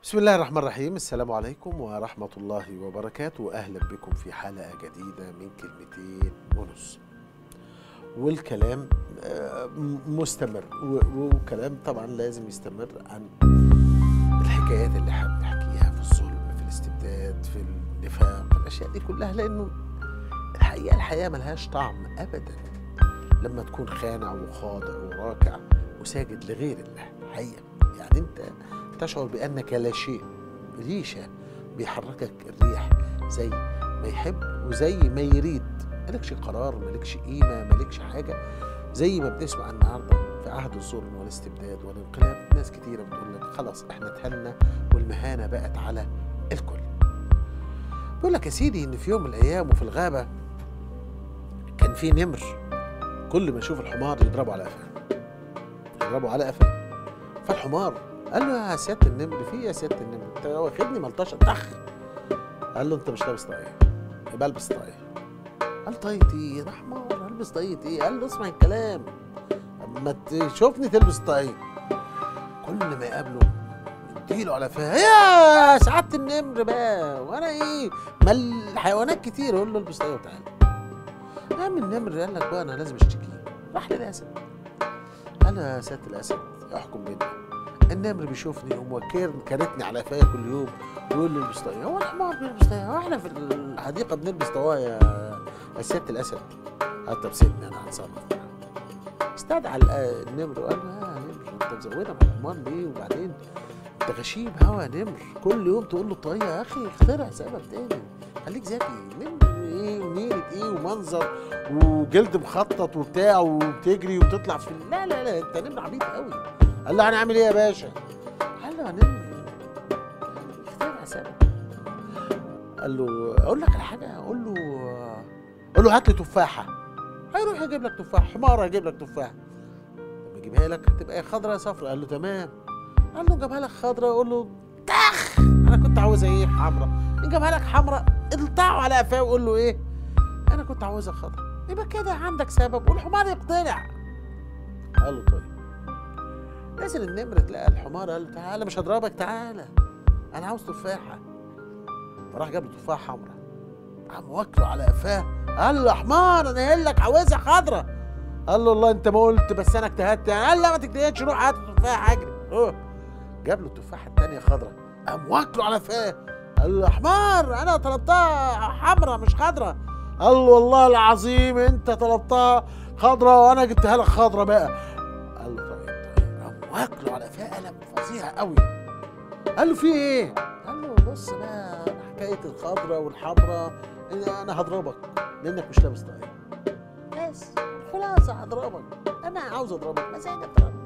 بسم الله الرحمن الرحيم السلام عليكم ورحمة الله وبركاته أهلا بكم في حلقة جديدة من كلمتين ونص والكلام آه، م- مستمر و- وكلام طبعا لازم يستمر عن الحكايات اللي احنا بنحكيها في الظلم في الاستبداد في النفاق في الأشياء دي كلها لأنه الحقيقة الحياة ملهاش طعم أبدا لما تكون خانع وخاضع وراكع وساجد لغير الله حقيقة يعني أنت تشعر بأنك لا شيء ريشة بيحركك الريح زي ما يحب وزي ما يريد مالكش قرار مالكش قيمة مالكش حاجة زي ما بنسمع النهاردة في عهد الظلم والاستبداد والانقلاب ناس كتيرة بتقول لك خلاص احنا اتهنا والمهانة بقت على الكل بيقول لك يا سيدي ان في يوم من الايام وفي الغابة كان في نمر كل ما يشوف الحمار يضربه على قفاه يضربه على قفاه فالحمار قال له يا سياده النمر في إيه يا سياده النمر انت واخدني ملطشه طخ قال له انت مش لابس طاقيه يبقى البس طاقيه قال طاقيه ايه يا حمار البس طاقيه ايه قال له اسمع الكلام اما تشوفني تلبس طاقيه كل ما يقابله يديله على فيها يا سعاده النمر بقى وانا ايه ما الحيوانات كتير يقول له البس طاقيه وتعالى قام النمر قال لك بقى انا لازم اشتكيه راح للاسد قال له يا سياده الاسد احكم بيني النمر بيشوفني يقوم وكير كارتني على قفايا كل يوم ويقول لي البس طاقيه هو الحمار بيلبس طاقيه هو احنا في الحديقه بنلبس طواقية يا سياده الاسد قال طب سيبني انا هتصرف استدعى ال- النمر وقال له يا نمر انت مزودها مع الحمار ليه وبعدين انت غشيم هوا يا نمر كل يوم تقول له طاقيه يا اخي اخترع سبب تاني خليك ذكي نمر ايه ونيلة ايه ومنظر وجلد مخطط وبتاع وبتجري وبتطلع في لا لا لا انت نمر عبيط قوي قال له هنعمل ايه يا باشا؟ قال له هنعمل اخترع سبب قال له اقول لك على حاجه اقول له قول له هات لي تفاحه هيروح يجيب لك تفاح حمار هيجيب لك تفاحه لما يجيبها لك هتبقى يا خضراء يا صفراء قال له تمام قال له جابها لك خضراء قول له تخ انا كنت عاوزها ايه حمراء ان جابها لك حمراء اقطعه على قفاه وقول له ايه انا كنت عاوزها خضراء يبقى كده عندك سبب والحمار يقتنع قال له طيب نزل النمر تلاقى الحمار قال له تعالى مش هضربك تعالى انا عاوز تفاحه فراح جاب له تفاحه حمراء قام واكله على قفاه قال له يا حمار انا قايل لك عاوزها خضراء قال له والله انت ما قلت بس انا اجتهدت يعني قال لا ما تجتهدش روح هات تفاحه اجري روح جاب له التفاحه الثانيه خضراء قام واكله على قفاه قال له يا حمار انا طلبتها حمراء مش خضراء قال له والله العظيم انت طلبتها خضراء وانا جبتها لك خضراء بقى قال له طيب طيب قام واكله على قفاه قلم فظيع قوي قال له في ايه؟ قال له بص بقى حكايه الخضراء والحمراء انا هضربك لانك مش لابس طاقيه بس خلاص هضربك انا عاوز اضربك مزاج اضربك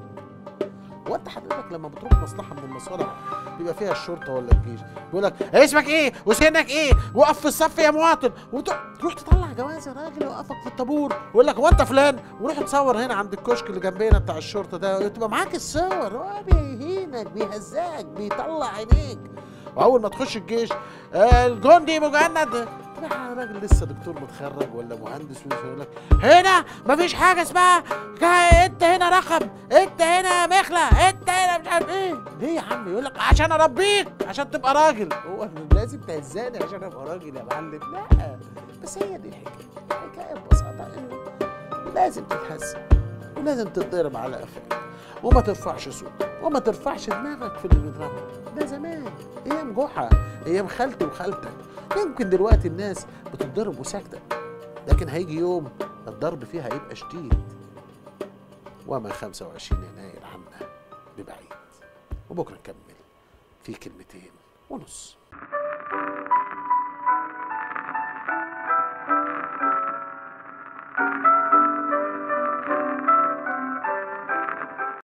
هو انت حضرتك لما بتروح مصلحه من المصالح بيبقى فيها الشرطه ولا الجيش بيقول لك اسمك ايه وسنك ايه وقف في الصف يا مواطن وتروح تطلع جواز يا راجل يوقفك في الطابور ويقول لك هو انت فلان وروح تصور هنا عند الكشك اللي جنبنا بتاع الشرطه ده تبقى معاك الصور هو بيهينك بيهزقك بيطلع عينيك واول ما تخش الجيش آه، الجندي مجند تلاقي راجل لسه دكتور متخرج ولا مهندس ويقول لك هنا مفيش حاجه اسمها جا- انت هنا رقم انت هنا مخله انت هنا مش عارف ايه ليه يا عم يقول لك عشان اربيك عشان تبقى راجل هو لازم تهزاني عشان ابقى راجل يا معلم لا بس هي دي الحكايه الحكايه ببساطه انه لازم تتهز ولازم تتضرب على قفاك وما ترفعش صوتك وما ترفعش دماغك في اللي بيضربك ده زمان ايام جحا ايام خالتي وخالتك يمكن دلوقتي الناس بتتضرب وساكته لكن هيجي يوم الضرب فيها هيبقى شديد وما 25 يناير عنا ببعيد وبكره نكمل في كلمتين ونص